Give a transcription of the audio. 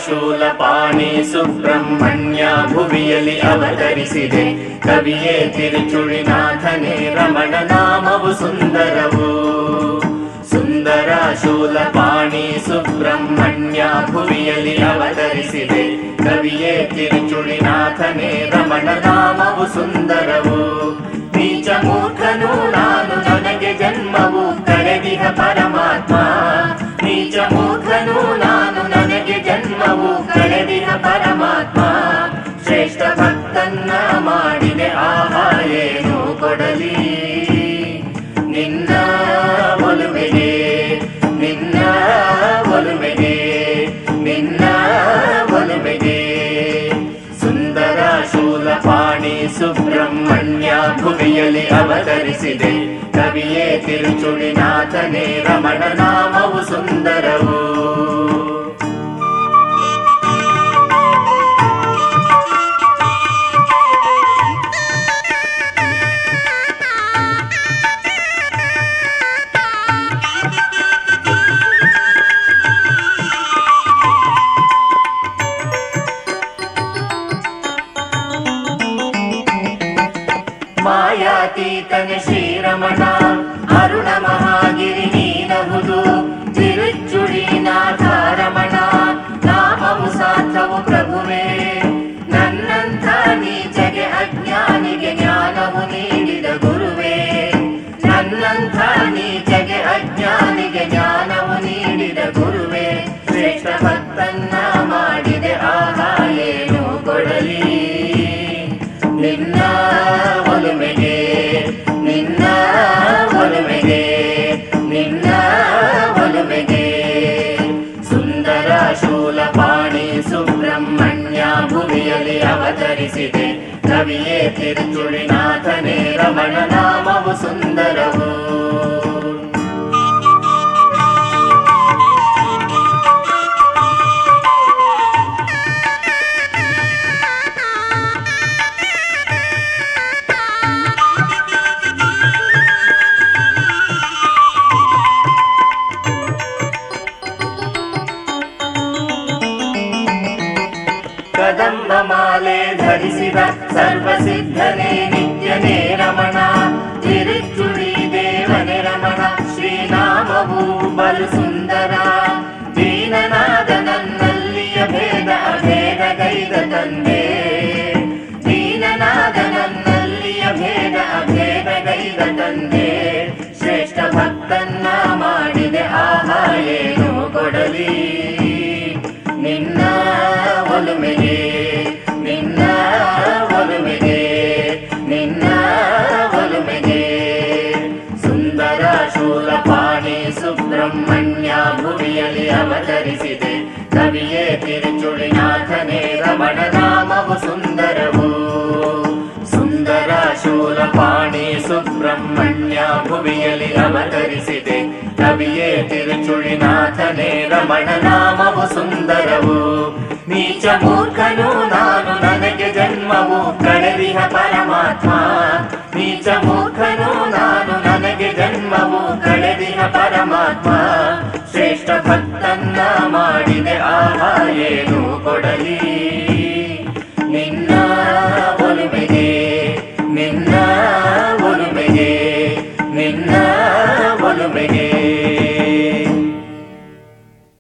ಶೂಲಪಾಣಿ ಸುಬ್ರಹ್ಮಣ್ಯ ಭುವಿಯಲ್ಲಿ ಅವತರಿಸಿದೆ ಕವಿಯೇ ತಿರುಚುಳಿನಾಥನೇ ರಮಣ ನಾಮವು ಸುಂದರವು ಸುಂದರ ಶೂಲಪಾಣಿ ಸುಬ್ರಹ್ಮಣ್ಯ ಭುವಿಯಲ್ಲಿ ಅವತರಿಸಿದೆ ಕವಿಯೇ ತಿರುಚುಳಿನಾಥನೇ ರಮಣ ನಾಮವು ಸುಂದರವು ನೀಚ ಮೂರ್ಖನು ನಾನು ನನಗೆ ಜನ್ಮವು ಕಳೆದಿಹ ಪರಮಾತ್ಮ ನೀಚ ಮೂರ್ಖನು ನಾನು ನನಗೆ ಜನ್ಮವು ಕಳೆದಿಹ ಪರಮಾತ್ಮ ಶ್ರೇಷ್ಠ ಭಕ್ತನ್ನ ಮಾಡಿದೆ ಆಹಾ ಏನು ಕೊಡಲಿ ನಿನ್ನ ಒಲುಮೆಗೆ ನಿನ್ನ ಒಲುಮೆಗೆ ನಿನ್ನ ಒಲುಮೆಗೆ ಸುಂದರ ಶೂಲಪಾಣಿ ಸುಬ್ರಹ್ಮಣ್ಯ ಭುವಿಯಲ್ಲಿ ಅವತರಿಸಿದೆ ಕವಿಯೇ ತಿರುಚುಳಿನಾಥನೇ ರಮಣ ನಾಮವು ಸುಂದರವು ಮಾಯಾತೀತನ ಶ್ರೀರಮಣ ಅರುಣ ಮಹಾಗಿರಿ ನೀನಹುದು ತಿರುಚುಳಿನಾಥ ರಮಣ ನಾಮವು ಸಾರ್ಥವು ಪ್ರಭುವೇ ನನ್ನಂಥ ನೀಚಗೆ ಅಜ್ಞಾನಿಗೆ ಜ್ಞಾನವು ನೀಡಿದ ಗುರುವೇ ನನ್ನಂಥ ನೀಚಗೆ ಅಜ್ಞಾನಿಗೆ ಜ್ಞಾನವು ನೀಡಿದ ಗುರುವೇ ಶ್ರೇಷ್ಠ ಭಕ್ತನ್ನ ಮಾಡಿದೆ ಆಹಾ ಏನು ಕೊಡಲಿ ನಿನ್ನ ಒಲುಮೆಗೆ ನಿನ್ನ ಒಲುಮೆಗೆ ನಿನ್ನ ಒಲುಮೆಗೆ ಸುಂದರ ಶೂಲಪಾಣಿ ಸುಬ್ರಹ್ಮಣ್ಯ ಭುವಿಯಲ್ಲಿ ಅವತರಿಸಿದೆ ಕವಿಯೇ ತಿರುಚುಳಿನಾಥನೇ ರಮಣ ನಾಮವು ಸುಂದರವು ಕದಂಬ ಮಾಲೆ ಧರಿಸಿದ ಸರ್ವಸಿದ್ಧನೇ ನಿತ್ಯನೇ ರಮಣ ತಿರುಚುಳಿ ದೇವನೇ ರಮಣ ಶ್ರೀನಾಮವು ಬಲು ಸುಂದರ ದೀನನಾದ ನನ್ನಲ್ಲಿಯ ಭೇದ ಅಭೇದ ಗೈದ ತಂದೆ ದೀನನಾದ ನನ್ನಲ್ಲಿಯ ಭೇದ ಅಭೇದ ಗೈದ ತಂದೆ ಶ್ರೇಷ್ಠ ಭಕ್ತನ್ನ ಮಾಡಿದೆ ಆಹಾ ಏನು ಕೊಡಲಿ ನಿನ್ನ ಒಲುಮೆಗೆ ನಿನ್ನ ಒಲುಮೆಗೆ ನಿನ್ನ ಒಲುಮೆಗೆ ಸುಂದರ ಶೂಲಪಾಣಿ ಸುಬ್ರಹ್ಮಣ್ಯ ಭುವಿಯಲ್ಲಿ ಅವತರಿಸಿದೆ ಕವಿಯೇ ತಿರುಚುಳಿನಾಥನೇ ರಮಣ ನಾಮವು ಸುಂದರವು ಸುಂದರ ಶೂಲಪಾಣಿ ಸುಬ್ರಹ್ಮಣ್ಯ ಭುವಿಯಲ್ಲಿ ಅವತರಿಸಿದೆ ಕವಿಯೇ ತಿರುಚುಳಿನಾಥನೇ ರಮಣ ನಾಮವು ಸುಂದರವು ನೀಚ ಮೂರ್ಖನು ನಾನು ನನಗೆ ಜನ್ಮವು ಕಳೆದಿಹ ಪರಮಾತ್ಮ ನೀಚ ಮೂರ್ಖನು ನಾನು ನನಗೆ ಜನ್ಮವು ಕಳೆದಿಹ ಪರಮಾತ್ಮ ಶ್ರೇಷ್ಠ ಭಕ್ತನ್ನ ಮಾಡಿದೆ ಆಹಾ ಏನು ಕೊಡಲಿ